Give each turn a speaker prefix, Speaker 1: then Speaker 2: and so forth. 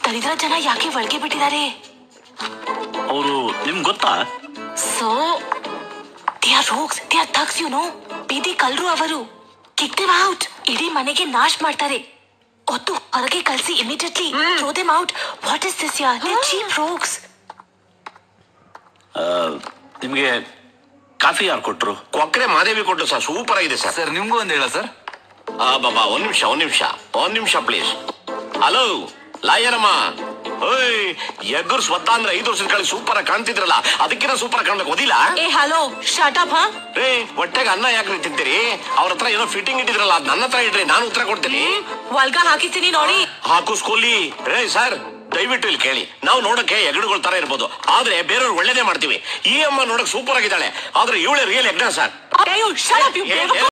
Speaker 1: ದರಿದ್ರ ಜನ ಯಾಕೆ ಒಳಗೆ ಬಿಟ್ಟಿದ್ದಾರೆ
Speaker 2: ಅವರು ನಿಮ್ಗೆ ಗೊತ್ತಾ
Speaker 1: so they are rogues they are thugs you know ಬೀದಿ ಕಲ್ರು ಅವರು ಕಿಕ್ ದೆಮ್ ಔಟ್ ಇಡೀ ಮನೆಗೆ ನಾಶ್ ಮಾಡ್ತಾರೆ ಒತ್ತು ಹೊರಗೆ ಕಳ್ಸಿ immediately throw them out what is this ಯಾರ್ ದೇ ಚೀಪ್ ರೋಗ್ಸ್
Speaker 2: ನಿಮಗೆ ಕಾಫಿ ಯಾರು ಕೊಟ್ರು
Speaker 3: ಕೊಕ್ರೆ ಮಾದೇವಿ ಕೊಟ್ಟು ಸರ್ ಸೂಪರ್ ಆಗಿದೆ ಸರ್
Speaker 4: ಸರ್ ನಿಮ್ಗೂ ಒಂದ್ ಹೇಳ ಸರ್
Speaker 3: ಆ ಬಾಬಾ ಒಂದ್ ನಿಮಿಷ ಒಂದ್ ನಿಮಿಷ ಒಂದ್ ನಿಮಿಷ ಪ್ಲೀಸ್ ಹಲೋ ಲಾಯರಮ್ಮ ಓಯ್ ಎಗ್ಗರು ಸ್ವತ್ತ ಅಂದ್ರೆ ಐದು ವರ್ಷದ ಕಳಿ ಸೂಪರ್ ಆಗಿ ಕಾಣ್ತಿದ್ರಲ್ಲ ಅದಕ್ಕಿಂತ ಸೂಪರ್ ಆಗಿ ಕಾಣ್ಬೇಕು ಓದಿಲ್ಲ
Speaker 1: ಏ ಹಲೋ ಶಾಟ್ ಅಪ್ ಹಾ
Speaker 3: ರೇ ಹೊಟ್ಟೆಗೆ ಅನ್ನ ಯಾಕ್ರಿ ತಿಂತೀರಿ ಅವ್ರ ಹತ್ರ ಏನೋ ಫಿಟ್ಟಿಂಗ್ ಇಟ್ಟಿದ್ರಲ್ಲ ಅದ್ ನನ್ನ ಹತ್ರ ಇಡ್ರಿ ನಾನು ಉತ್ತರ ಕೊಡ್ತೀನಿ
Speaker 1: ಒಲ್ಗ ಹಾಕಿದ್ದೀನಿ ನೋಡಿ
Speaker 3: ಹಾಕುಸ್ಕೊಲ್ಲಿ ರೇ ಸರ್ ದಯವಿಟ್ಟು ಇಲ್ಲಿ ಕೇಳಿ ನಾವು ನೋಡಕ್ಕೆ ಎಗಡುಗಳ ತರ ಇರ್ಬೋದು ಆದ್ರೆ ಬೇರೆಯವ್ರು ಒಳ್ಳೇದೇ ಮಾಡ್ತೀವಿ ಈ ಅಮ್ಮ ನೋಡಕ್ ಸೂಪರ್ ಆಗಿದ್ದಾಳೆ ಆದ್ರೆ ಇವಳೆ ರಿಯಲ್ ಎಗ್ನ sir
Speaker 1: Hey, you shut up, you
Speaker 3: ಏ-
Speaker 1: baby.